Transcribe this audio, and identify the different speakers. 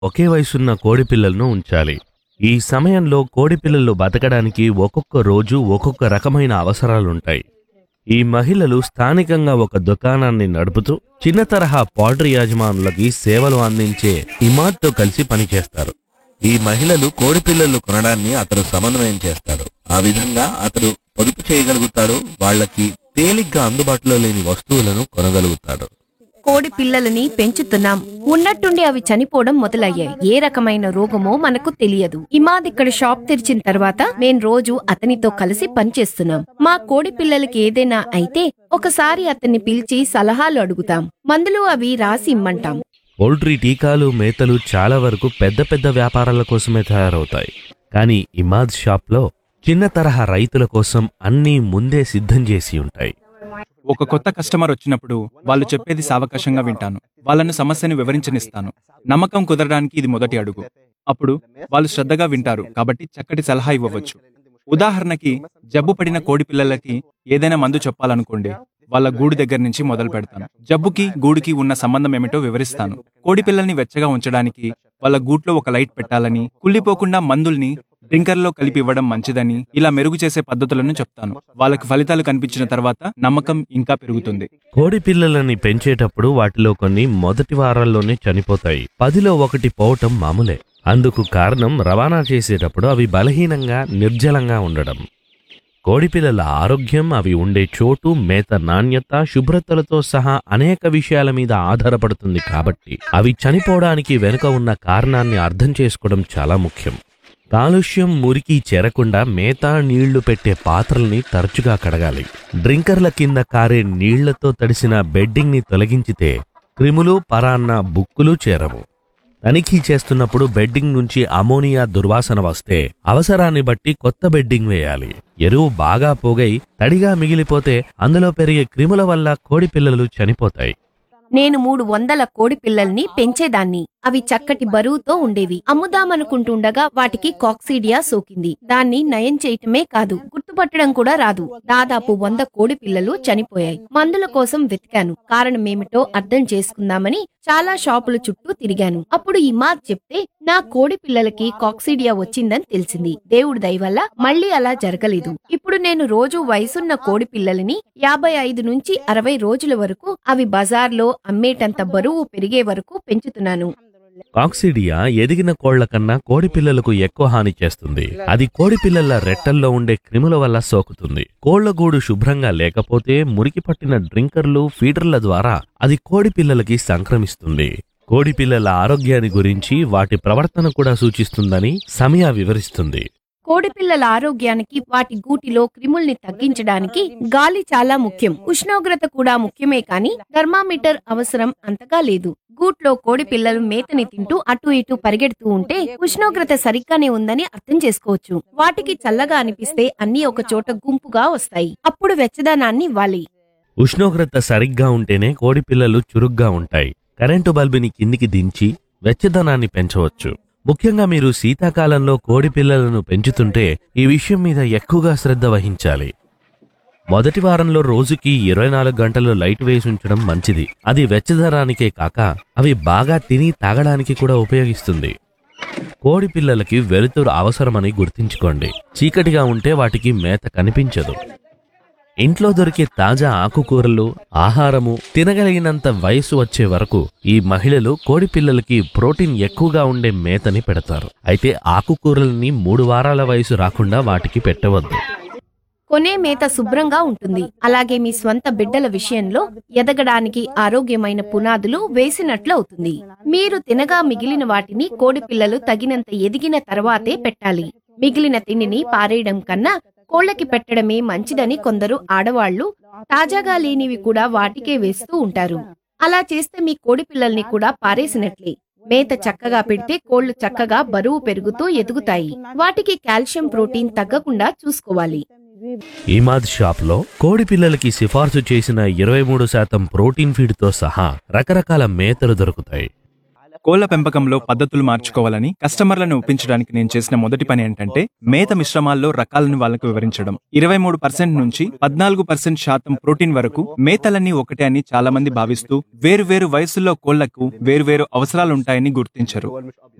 Speaker 1: ఒకే వయసున్న కోడిపిల్లలను ఉంచాలి ఈ సమయంలో కోడిపిల్లలు బతకడానికి ఒక్కొక్క రోజు ఒక్కొక్క రకమైన అవసరాలుంటాయి ఈ మహిళలు స్థానికంగా ఒక దుకాణాన్ని నడుపుతూ చిన్న తరహా పౌల్ట్రీ యాజమానులకి సేవలు అందించే ఇమాద్తో కలిసి పనిచేస్తారు
Speaker 2: ఈ మహిళలు కోడిపిల్లలు కొనడాన్ని అతడు సమన్వయం చేస్తాడు ఆ విధంగా అతడు పొదుపు చేయగలుగుతాడు వాళ్ళకి
Speaker 1: తేలిగ్గా అందుబాటులో లేని వస్తువులను కొనగలుగుతాడు
Speaker 3: కోడి పిల్లలని పెంచుతున్నాం ఉన్నట్టుండి అవి చనిపోవడం మొదలయ్యాయి ఏ రకమైన రోగమో మనకు తెలియదు ఇమాద్ ఇక్కడ షాప్ తెరిచిన తర్వాత మేం రోజు అతనితో కలిసి పనిచేస్తున్నాం మా కోడి పిల్లలకి ఏదైనా అయితే ఒకసారి అతన్ని పిలిచి సలహాలు అడుగుతాం మందులు అవి రాసి ఇమ్మంటాం
Speaker 1: పౌల్ట్రీ టీకాలు మేతలు చాలా వరకు పెద్ద పెద్ద వ్యాపారాల కోసమే తయారవుతాయి కానీ ఇమాద్ షాప్లో చిన్న తరహా రైతుల కోసం అన్నీ ముందే సిద్ధం చేసి ఉంటాయి
Speaker 4: ఒక కొత్త కస్టమర్ వచ్చినప్పుడు వాళ్ళు చెప్పేది సావకాశంగా వింటాను వాళ్ళను సమస్యను వివరించనిస్తాను నమ్మకం కుదరడానికి ఇది మొదటి అడుగు అప్పుడు వాళ్ళు శ్రద్ధగా వింటారు కాబట్టి చక్కటి సలహా ఇవ్వవచ్చు ఉదాహరణకి జబ్బు పడిన కోడి పిల్లలకి ఏదైనా మందు చెప్పాలనుకోండి వాళ్ళ గూడు దగ్గర నుంచి మొదలు పెడతాను జబ్బుకి గూడుకి ఉన్న సంబంధం ఏమిటో వివరిస్తాను కోడి పిల్లల్ని వెచ్చగా ఉంచడానికి వాళ్ళ గూట్లో ఒక లైట్ పెట్టాలని కుళ్ళిపోకుండా మందుల్ని డ్రింకర్లో కలిపి ఇవ్వడం మంచిదని ఇలా మెరుగు చేసే పద్ధతులను చెప్తాను వాళ్ళకి ఫలితాలు కనిపించిన తర్వాత నమ్మకం ఇంకా పెరుగుతుంది
Speaker 1: కోడి పిల్లలని పెంచేటప్పుడు వాటిలో కొన్ని మొదటి వారాల్లోనే చనిపోతాయి పదిలో ఒకటి పోవటం మామూలే అందుకు కారణం రవాణా చేసేటప్పుడు అవి బలహీనంగా నిర్జలంగా ఉండడం కోడిపిల్లల ఆరోగ్యం అవి ఉండే చోటు మేత నాణ్యత శుభ్రతలతో సహా అనేక విషయాల మీద ఆధారపడుతుంది కాబట్టి అవి చనిపోవడానికి వెనుక ఉన్న కారణాన్ని అర్థం చేసుకోవడం చాలా ముఖ్యం కాలుష్యం మురికి చేరకుండా మేత నీళ్లు పెట్టే పాత్రల్ని తరచుగా కడగాలి డ్రింకర్ల కింద కారే నీళ్లతో తడిసిన బెడ్డింగ్ని తొలగించితే క్రిములు పరాన్న బుక్కులు చేరవు తనిఖీ చేస్తున్నప్పుడు బెడ్డింగ్ నుంచి అమోనియా దుర్వాసన వస్తే అవసరాన్ని బట్టి కొత్త బెడ్డింగ్ వేయాలి ఎరువు బాగా పోగై తడిగా మిగిలిపోతే అందులో పెరిగే క్రిముల వల్ల కోడి పిల్లలు చనిపోతాయి
Speaker 3: నేను మూడు వందల కోడి పిల్లల్ని పెంచేదాన్ని అవి చక్కటి బరువుతో ఉండేవి అమ్ముదామనుకుంటుండగా వాటికి కాక్సీడియా సోకింది దాన్ని నయం చేయటమే కాదు గుర్తుపట్టడం కూడా రాదు దాదాపు వంద కోడి పిల్లలు చనిపోయాయి మందుల కోసం వెతికాను కారణమేమిటో అర్థం చేసుకుందామని చాలా షాపుల చుట్టూ తిరిగాను అప్పుడు ఇమాద్ చెప్తే నా కోడి పిల్లలకి కాక్సీడియా వచ్చిందని తెలిసింది దేవుడి దయ వల్ల మళ్ళీ అలా జరగలేదు ఇప్పుడు నేను రోజు వయసున్న కోడి పిల్లలని యాభై ఐదు నుంచి అరవై రోజుల వరకు అవి బజార్లో అమ్మేటంత బరువు పెరిగే వరకు పెంచుతున్నాను
Speaker 1: కాక్సిడియా ఎదిగిన కోళ్ల కన్నా కోడి పిల్లలకు ఎక్కువ హాని చేస్తుంది అది కోడి పిల్లల రెట్టల్లో ఉండే క్రిముల వల్ల సోకుతుంది కోళ్ల గూడు శుభ్రంగా లేకపోతే మురికి పట్టిన డ్రింకర్లు ఫీడర్ల ద్వారా అది కోడి పిల్లలకి సంక్రమిస్తుంది కోడి పిల్లల ఆరోగ్యాన్ని గురించి వాటి ప్రవర్తన కూడా సూచిస్తుందని సమయ వివరిస్తుంది
Speaker 3: కోడి పిల్లల ఆరోగ్యానికి వాటి గూటిలో క్రిముల్ని తగ్గించడానికి గాలి చాలా ముఖ్యం ఉష్ణోగ్రత కూడా ముఖ్యమే కాని థర్మామీటర్ అవసరం అంతగా లేదు గూట్లో కోడి పిల్లలు మేతని తింటూ అటు ఇటు పరిగెడుతూ ఉంటే ఉష్ణోగ్రత సరిగ్గానే ఉందని అర్థం చేసుకోవచ్చు వాటికి చల్లగా అనిపిస్తే అన్ని ఒక చోట గుంపుగా వస్తాయి అప్పుడు వెచ్చదనాన్ని ఇవ్వాలి
Speaker 1: ఉష్ణోగ్రత సరిగ్గా ఉంటేనే కోడి పిల్లలు చురుగ్గా ఉంటాయి కరెంటు బల్బుని కిందికి దించి వెచ్చదనాన్ని పెంచవచ్చు ముఖ్యంగా మీరు శీతాకాలంలో కోడి పిల్లలను పెంచుతుంటే ఈ విషయం మీద ఎక్కువగా శ్రద్ధ వహించాలి మొదటి వారంలో రోజుకి ఇరవై నాలుగు గంటలు లైట్ వేసి ఉంచడం మంచిది అది వెచ్చదనానికే కాక అవి బాగా తిని తాగడానికి కూడా ఉపయోగిస్తుంది కోడి పిల్లలకి వెలుతురు అవసరమని గుర్తుంచుకోండి చీకటిగా ఉంటే వాటికి మేత కనిపించదు ఇంట్లో దొరికే తాజా ఆకుకూరలు ఆహారము తినగలిగినంత వయసు వచ్చే వరకు ఈ మహిళలు కోడి పిల్లలకి ప్రోటీన్ ఎక్కువగా ఉండే మేతని పెడతారు అయితే ఆకుకూరల్ని మూడు వారాల వయసు రాకుండా వాటికి పెట్టవద్దు
Speaker 3: కొనే మేత శుభ్రంగా ఉంటుంది అలాగే మీ స్వంత బిడ్డల విషయంలో ఎదగడానికి ఆరోగ్యమైన పునాదులు వేసినట్లు అవుతుంది మీరు తినగా మిగిలిన వాటిని కోడి పిల్లలు తగినంత ఎదిగిన తర్వాతే పెట్టాలి మిగిలిన తిండిని పారేయడం కన్నా కోళ్ళకి పెట్టడమే మంచిదని కొందరు ఆడవాళ్లు తాజాగా లేనివి కూడా వాటికే వేస్తూ ఉంటారు అలా చేస్తే మీ కోడి పిల్లల్ని కూడా పారేసినట్లే మేత చక్కగా పెడితే కోళ్లు చక్కగా బరువు పెరుగుతూ ఎదుగుతాయి వాటికి కాల్షియం ప్రోటీన్ తగ్గకుండా చూసుకోవాలి
Speaker 1: ఈమాద్ షాప్లో కోడి పిల్లలకి సిఫార్సు చేసిన ఇరవై మూడు శాతం ప్రోటీన్ ఫీడ్తో సహా రకరకాల మేతలు దొరుకుతాయి
Speaker 4: కోళ్ల పెంపకంలో పద్ధతులు మార్చుకోవాలని కస్టమర్లను ఒప్పించడానికి నేను చేసిన మొదటి పని ఏంటంటే మేత మిశ్రమాల్లో రకాలను వాళ్ళకు వివరించడం ఇరవై మూడు పర్సెంట్ నుంచి పద్నాలుగు పర్సెంట్ శాతం ప్రోటీన్ వరకు మేతలన్నీ ఒకటే అని చాలా మంది భావిస్తూ వేరు వేరు వయసుల్లో కోళ్లకు వేరు వేరు అవసరాలుంటాయని గుర్తించరు